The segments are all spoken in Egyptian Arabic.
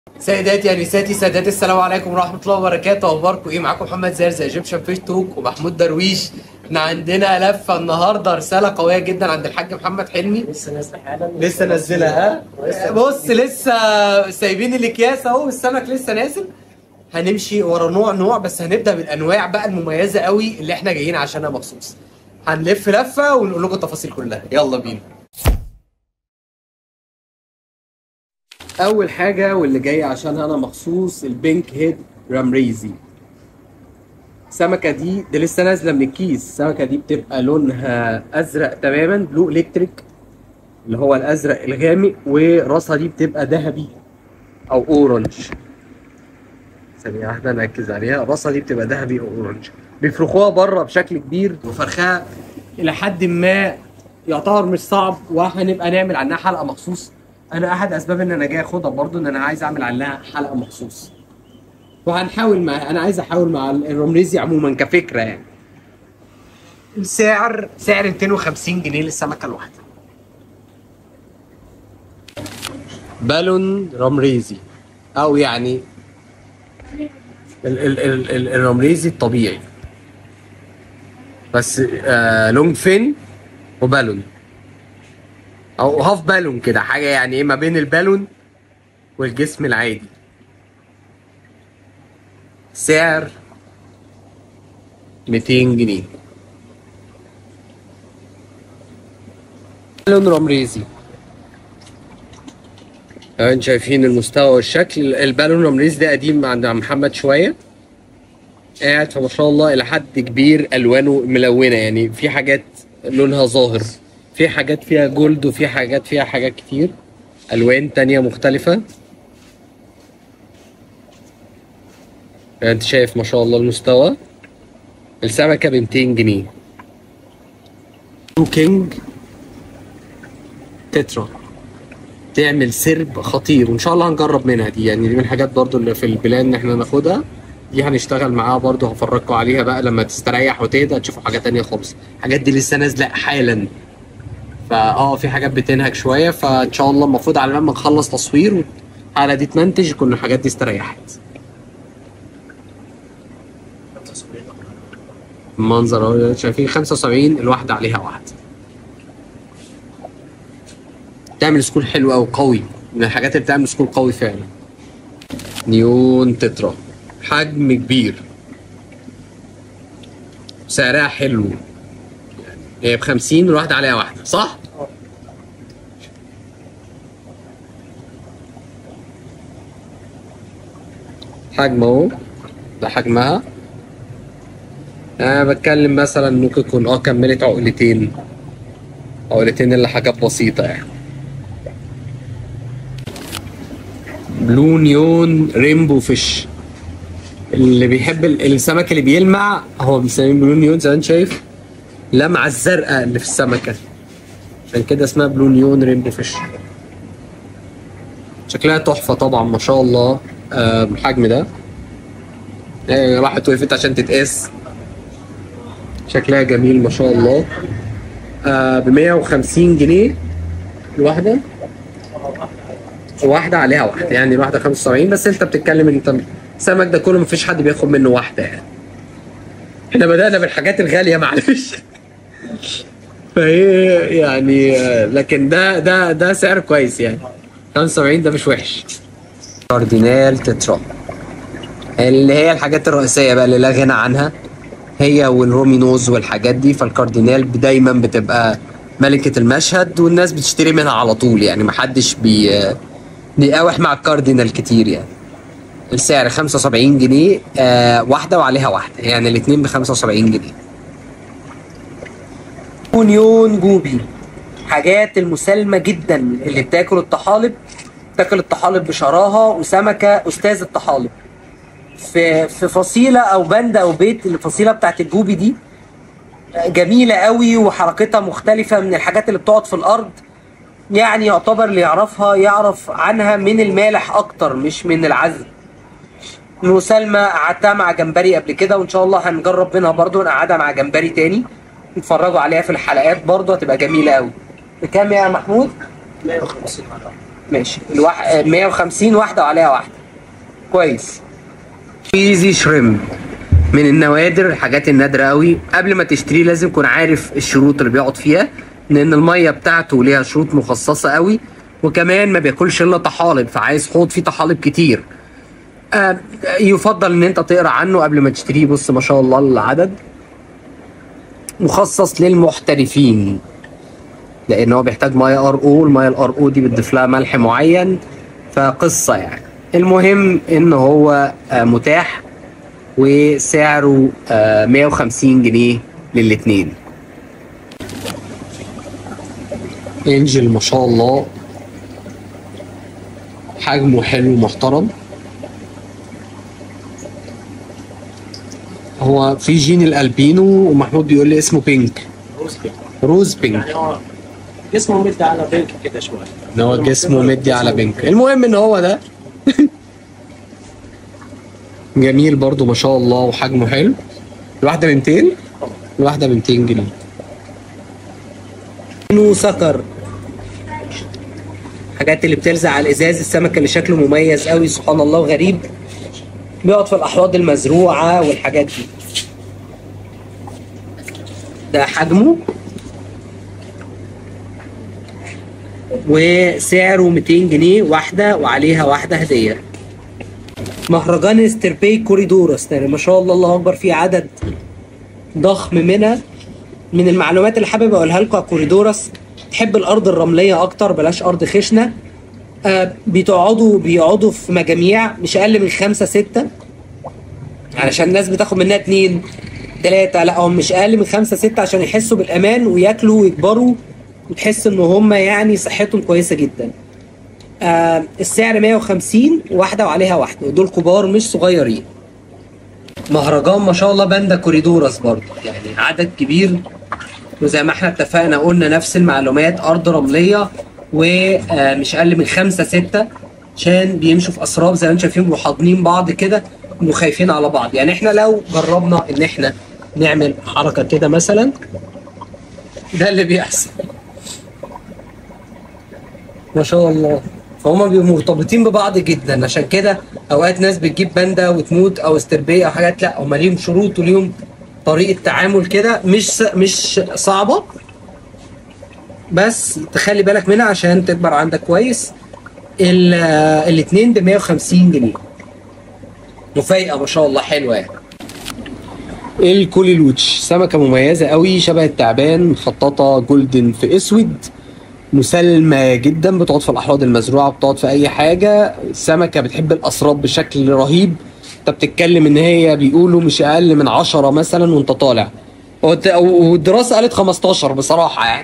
سيداتي انساتي سادتي السلام عليكم ورحمه الله وبركاته اخباركم ايه معاكم محمد زرزة ايجيبشن فيش توك ومحمود درويش احنا عندنا لفه النهارده رساله قويه جدا عند الحاج محمد حلمي لسه نازله حالا لسه نزلها ها بص لسه سايبين الاكياس اهو السمك لسه نازل هنمشي ورا نوع نوع بس هنبدا بالانواع بقى المميزه قوي اللي احنا جايين عشانها مخصوص هنلف لفه ونقول لكم التفاصيل كلها يلا بينا اول حاجه واللي جاي عشانها انا مخصوص البينك هيد رامريزي السمكه دي دي لسه نازله من الكيس السمكه دي بتبقى لونها ازرق تماما بلو الكتريك اللي هو الازرق الغامق وراسها دي بتبقى ذهبي او اورنج ثانية واحدة نركز عليها راسها دي بتبقى ذهبي او اورنج بيفرخوها بره بشكل كبير وفرخها الى حد ما يعتبر مش صعب وهنبقى نعمل عنها حلقة مخصوص انا احد اسباب ان انا جاي اخدها برضو ان انا عايز اعمل عنها حلقة مخصوص وهنحاول مع انا عايز احاول مع الرومريزي عموما كفكرة يعني السعر سعر 250 جنيه للسمكة الواحدة بالون رمريزي او يعني ال ال ال ال الرمريزي الطبيعي بس آه لونج فين وبالون او هاف بالون كده حاجه يعني ايه ما بين البالون والجسم العادي سعر 200 جنيه بالون رمريزي انتوا شايفين المستوى والشكل البالون رمريز ده قديم عند عم محمد شويه قاعد فما شاء الله الى حد كبير الوانه ملونه يعني في حاجات لونها ظاهر في حاجات فيها جولد وفي حاجات فيها حاجات كتير الوان تانية مختلفة انت شايف ما شاء الله المستوى السمكة ب 200 جنيه كينج تترا تعمل سرب خطير وان شاء الله هنجرب منها دي يعني دي من الحاجات برضو اللي في البلان ان احنا ناخدها دي هنشتغل معاها برضو هفرجكم عليها بقى لما تستريح وتهدى تشوفوا حاجه تانية خالص الحاجات دي لسه نازله حالا فاه في حاجات بتنهك شويه فان شاء الله المفروض على ما نخلص تصوير والحلقه دي تمنتج يكون الحاجات دي استريحت المنظر اهو شايفين 75 الواحده عليها واحده بتعمل سكول حلو قوي قوي من الحاجات اللي بتعمل سكول قوي فعلا نيون تترا حجم كبير سعرها حلو هي ب 50 الواحدة عليها واحدة صح؟ حجم اهو ده حجمها انا بتكلم مثلا ممكن يكون اه كملت عقلتين عقلتين اللي حاجات بسيطة يعني بلو نيون رينبو فيش اللي بيحب ال- السمك اللي بيلمع هو بيسميه بلو نيون زي ما انت شايف لمعة الزرقاء اللي في السمكة عشان كده اسمها بلو نيون رينبو فيش شكلها تحفة طبعا ما شاء الله آه بالحجم ده آه، راحت وقفت عشان تتقاس شكلها جميل ما شاء الله آه ب 150 جنيه الواحدة واحدة عليها واحدة يعني الواحدة 75 بس انت بتتكلم انت السمك ده كله مفيش حد بياخد منه واحدة يعني احنا بدأنا بالحاجات الغالية معلش فهي يعني آه، لكن ده ده ده سعر كويس يعني 75 ده مش وحش كاردينال تترا اللي هي الحاجات الرئيسية بقى اللي لا غنى عنها هي والرومينوز والحاجات دي فالكاردينال دايما بتبقى ملكة المشهد والناس بتشتري منها على طول يعني محدش بي بيقاوح مع الكاردينال كتير يعني السعر 75 جنيه آه واحدة وعليها واحدة يعني الاتنين ب 75 جنيه يونيون جوبي حاجات المسالمة جدا اللي بتاكل الطحالب تاكل الطحالب بشراهة وسمكة أستاذ الطحالب في في فصيلة أو بند أو بيت الفصيلة بتاعت الجوبي دي جميلة قوي وحركتها مختلفة من الحاجات اللي بتقعد في الأرض يعني يعتبر اللي يعرفها يعرف عنها من المالح أكتر مش من العذب مسالمة قعدتها مع جمبري قبل كده وإن شاء الله هنجرب منها برضو نقعدها مع جمبري تاني نتفرجوا عليها في الحلقات برضو هتبقى جميلة قوي بكام يا محمود؟ 150 على ماشي الواح... 150 واحده وعليها واحده كويس ايزي شريمب من النوادر الحاجات النادره قوي قبل ما تشتريه لازم تكون عارف الشروط اللي بيقعد فيها لان الميه بتاعته ليها شروط مخصصه قوي وكمان ما بياكلش الا طحالب فعايز حوض فيه طحالب كتير آه يفضل ان انت تقرا عنه قبل ما تشتريه بص ما شاء الله العدد مخصص للمحترفين لان هو بيحتاج ميه ار او الميه الار او دي بتضيف لها ملح معين فقصه يعني المهم ان هو آه متاح وسعره آه 150 جنيه للاتنين انجل ما شاء الله حجمه حلو محترم هو في جين الالبينو ومحمود بيقول لي اسمه بينك روز بينك يعني هو جسمه مدي على بينك كده شويه ان هو جسمه مدي على بينك المهم ان هو ده جميل برضو ما شاء الله وحجمه حلو الواحده ب 200 الواحده ب 200 جنيه انه سكر الحاجات اللي بتلزق على الازاز السمك اللي شكله مميز قوي سبحان الله وغريب بيقعد في الاحواض المزروعه والحاجات دي ده حجمه وسعره 200 جنيه واحده وعليها واحده هديه مهرجان استربي كوريدورس يعني ما شاء الله الله اكبر في عدد ضخم منها من المعلومات اللي حابب اقولها لكم على كوريدورس تحب الارض الرمليه اكتر بلاش ارض خشنه آه بتقعدوا بيقعدوا في مجاميع مش اقل من خمسه سته علشان الناس بتاخد منها اتنين تلاته لا هم مش اقل من خمسه سته عشان يحسوا بالامان وياكلوا ويكبروا وتحس ان هم يعني صحتهم كويسه جدا آه السعر 150 واحده وعليها واحده ودول كبار مش صغيرين مهرجان ما شاء الله باندا كوريدورس برضه يعني عدد كبير وزي ما احنا اتفقنا قلنا نفس المعلومات ارض رمليه ومش اقل من خمسه سته عشان بيمشوا في اسراب زي ما انتم شايفين بيبقوا حاضنين بعض كده وخايفين على بعض يعني احنا لو جربنا ان احنا نعمل حركه كده مثلا ده اللي بيحصل ما شاء الله فهم بيبقوا مرتبطين ببعض جدا عشان كده اوقات ناس بتجيب باندا وتموت او استربيه او حاجات لا هم ليهم شروط وليهم طريقه تعامل كده مش مش صعبه بس تخلي بالك منها عشان تكبر عندك كويس الاثنين ب 150 جنيه مفاجاه ما شاء الله حلوه يعني الكوليلوتش سمكه مميزه قوي شبه التعبان مخططه جولدن في اسود مسالمه جدا بتقعد في الاحواض المزروعه بتقعد في اي حاجه السمكه بتحب الاسراب بشكل رهيب انت بتتكلم ان هي بيقولوا مش اقل من 10 مثلا وانت طالع والد- والدراسه قالت 15 بصراحه يعني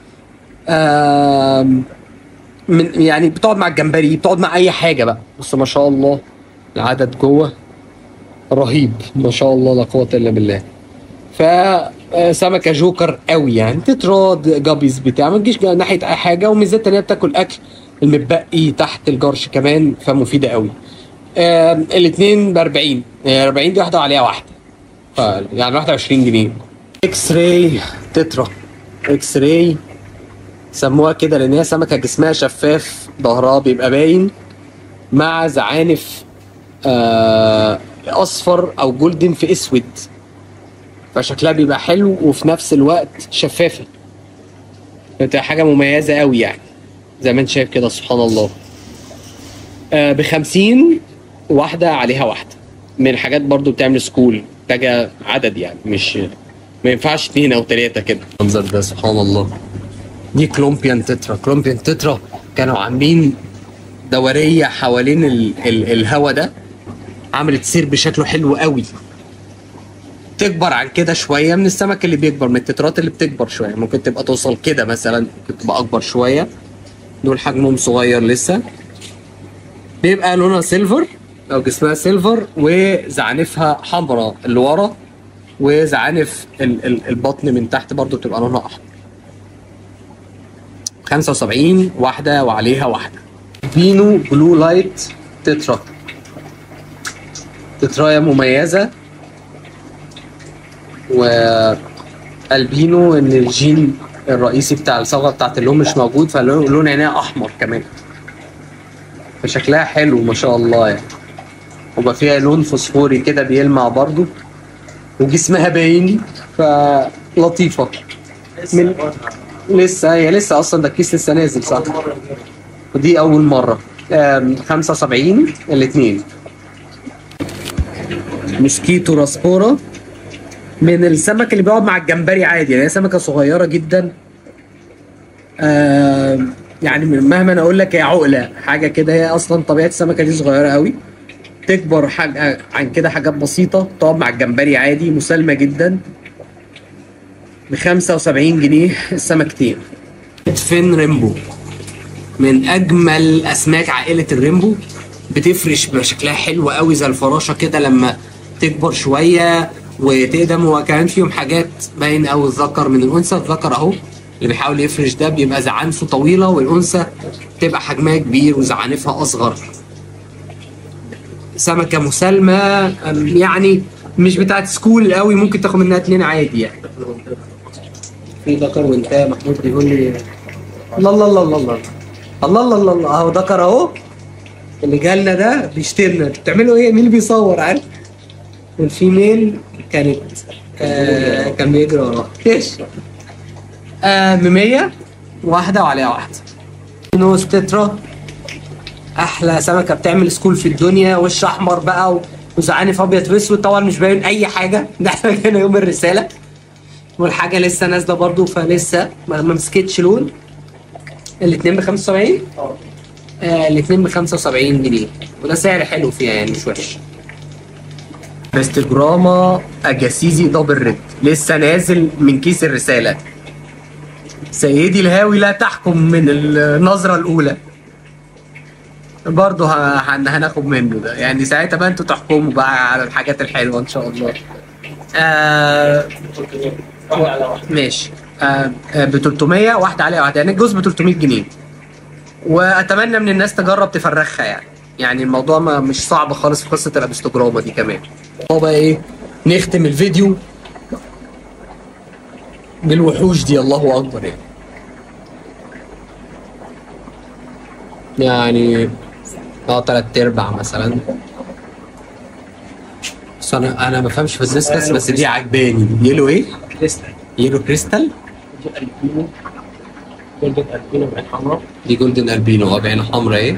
آم، من يعني بتقعد مع الجمبري بتقعد مع اي حاجه بقى بص ما شاء الله العدد جوه رهيب ما شاء الله لا قوه الا بالله فسمكه جوكر قوي يعني تتراد جابيز بتاع ما تجيش ناحيه اي حاجه وميزتها ان هي بتاكل اكل المتبقي تحت الجرش كمان فمفيده قوي الاثنين ب 40 آه، 40 دي واحده وعليها واحده ف- يعني واحده 20 جنيه اكس راي تترا اكس راي سموها كده لان هي سمكه جسمها شفاف ظهرها بيبقى باين مع زعانف آه اصفر او جولدن في اسود فشكلها بيبقى حلو وفي نفس الوقت شفافه بتبقى حاجه مميزه قوي يعني زي ما انت شايف كده سبحان الله آه ب 50 واحده عليها واحده من الحاجات برضو بتعمل سكول محتاجه عدد يعني مش ما ينفعش اتنين او تلاته كده المنظر ده سبحان الله دي كلومبيان تترا كلومبيان تترا كانوا عاملين دوريه حوالين ال ال الهوا ده عملت سير بشكله حلو قوي تكبر عن كده شويه من السمك اللي بيكبر من التترات اللي بتكبر شويه ممكن تبقى توصل كده مثلا ممكن تبقى اكبر شويه دول حجمهم صغير لسه بيبقى لونها سيلفر او جسمها سيلفر وزعانفها حمراء اللي ورا وزعانف ال- ال- البطن من تحت برضو بتبقى لونها احمر 75 واحده وعليها واحده بينو بلو لايت تترا تتراية مميزة والبينو ان الجين الرئيسي بتاع الصبغه بتاعت اللون مش موجود فلون عينيها احمر كمان فشكلها حلو ما شاء الله يعني وبقى فيها لون فوسفوري كده بيلمع برضو وجسمها باين فلطيفة من لسه هي لسه اصلا ده الكيس لسه نازل صح ودي اول مرة آم، 75 الاثنين موسكيتو راسبورا من السمك اللي بيقعد مع الجمبري عادي يعني هي سمكة صغيرة جدا آم، يعني من- مهما انا اقول لك هي عقلة حاجة كده هي اصلا طبيعة السمكة دي صغيرة قوي تكبر حاجة عن كده حاجات بسيطة تقعد مع الجمبري عادي مسالمة جدا ب 75 جنيه السمكتين فين ريمبو من اجمل اسماك عائله الريمبو بتفرش بيبقى شكلها حلو قوي زي الفراشه كده لما تكبر شويه وتقدم وكمان فيهم حاجات باين قوي الذكر من الانثى الذكر اهو اللي بيحاول يفرش ده بيبقى زعانفه طويله والانثى تبقى حجمها كبير وزعانفها اصغر سمكه مسالمه أم، يعني مش بتاعت سكول قوي ممكن تاخد منها اتنين عادي يعني في ذكر وانت محمود بيقول لي الله الله الله الله الله الله الله الله الله اهو ذكر اهو اللي جالنا ده بيشترنا بتعملوا ايه مين اللي بيصور عارف والفيميل كانت آه كان بيجري وراها ايش آه ب 100 واحده وعليها واحده نوز تترا احلى سمكه بتعمل سكول في الدنيا وش احمر بقى و- وزعانف ابيض واسود طبعا مش باين اي حاجه ده احنا جينا يوم الرساله والحاجه لسه نازله برضو فلسه ما ما مسكتش لون الاثنين ب 75 آه الاثنين ب 75 جنيه وده سعر حلو فيها يعني مش وحش انستجراما اجاسيزي دبل ريد لسه نازل من كيس الرساله سيدي الهاوي لا تحكم من النظره الاولى برضه ه- هن- هناخد منه ده يعني ساعتها بقى انتوا تحكموا بقى على الحاجات الحلوه ان شاء الله آه واحد على واحد ماشي آه آه ب 300 واحده عليها واحده يعني الجزء ب 300 جنيه واتمنى من الناس تجرب تفرخها يعني يعني الموضوع ما مش صعب خالص في قصه الابستجراما دي كمان هو بقى ايه نختم الفيديو بالوحوش دي الله اكبر يعني يعني اه تلات ارباع مثلا بس انا انا ما بفهمش في الديسكس بس دي عجباني يلو ايه؟ كريستال يلو كريستال دي البينو جولدن البينو بعين حمراء دي جولدن البينو اه بعين حمراء ايه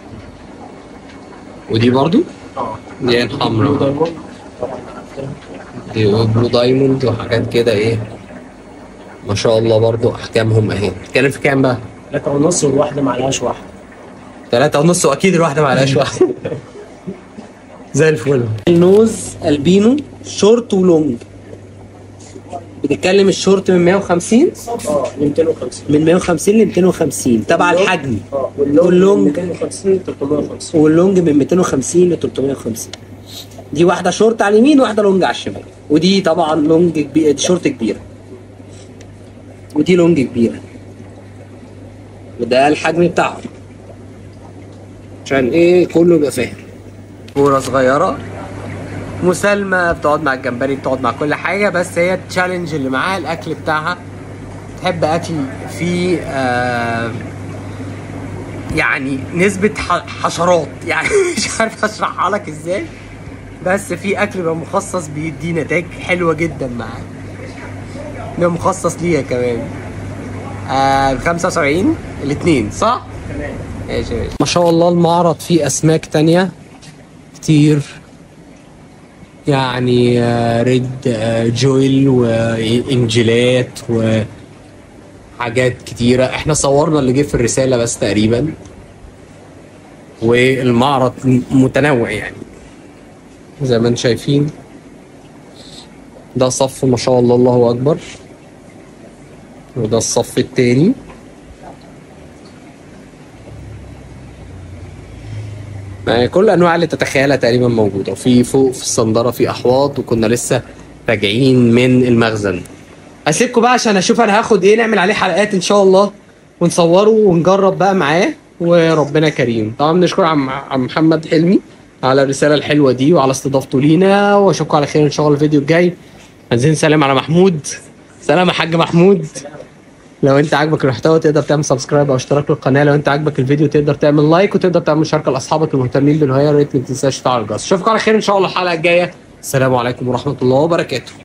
ودي برضو اه دي عين بلو حمراء دايموند طبعا عرفتها. دي بلو دايموند وحاجات كده ايه ما شاء الله برضو احكامهم اهي بتتكلم في كام بقى؟ ثلاثة ونص والواحدة معلهاش واحدة ثلاثة ونص واكيد الواحدة معلهاش واحدة زي الفل النوز البينو شورت ولونج بتتكلم الشورت من 150 اه ل 250 من 150 ل 250 تبع الحجم اه واللونج واللونج؟ من 250 ل 350 واللونج من 250 ل 350 دي واحدة شورت على اليمين واحدة لونج على الشمال ودي طبعا لونج كبير شورت كبيرة ودي لونج كبيرة وده الحجم بتاعهم عشان ايه كله يبقى فاهم كورة صغيرة مسالمة بتقعد مع الجمبري بتقعد مع كل حاجة بس هي التشالنج اللي معاها الأكل بتاعها تحب أكل فيه آه يعني نسبة ح- حشرات يعني مش عارف اشرحها لك ازاي بس في اكل بيبقى مخصص بيدي نتائج حلوة جدا معاه بيبقى مخصص ليها كمان آه 75 الاثنين صح؟ تمام ماشي ماشي ما شاء الله المعرض فيه اسماك تانية كتير يعني آه، ريد آه، جويل وانجيلات وحاجات كتيرة احنا صورنا اللي جه في الرسالة بس تقريبا والمعرض م- متنوع يعني زي ما انتم شايفين ده صف ما شاء الله الله اكبر وده الصف التاني يعني كل الانواع اللي تتخيلها تقريبا موجوده وفي فوق في الصندره في احواض وكنا لسه راجعين من المخزن اسيبكم بقى عشان اشوف انا هاخد ايه نعمل عليه حلقات ان شاء الله ونصوره ونجرب بقى معاه وربنا كريم طبعا بنشكر عم عم محمد حلمي على الرساله الحلوه دي وعلى استضافته لينا واشوفكم على خير ان شاء الله الفيديو الجاي عايزين سلام على محمود سلام يا حاج محمود لو انت عاجبك المحتوى تقدر تعمل سبسكرايب او اشتراك للقناه لو انت عاجبك الفيديو تقدر تعمل لايك وتقدر تعمل مشاركه لاصحابك المهتمين بالهوايه يا ريت ما تنساش تفعل الجرس اشوفكم على خير ان شاء الله الحلقه الجايه السلام عليكم ورحمه الله وبركاته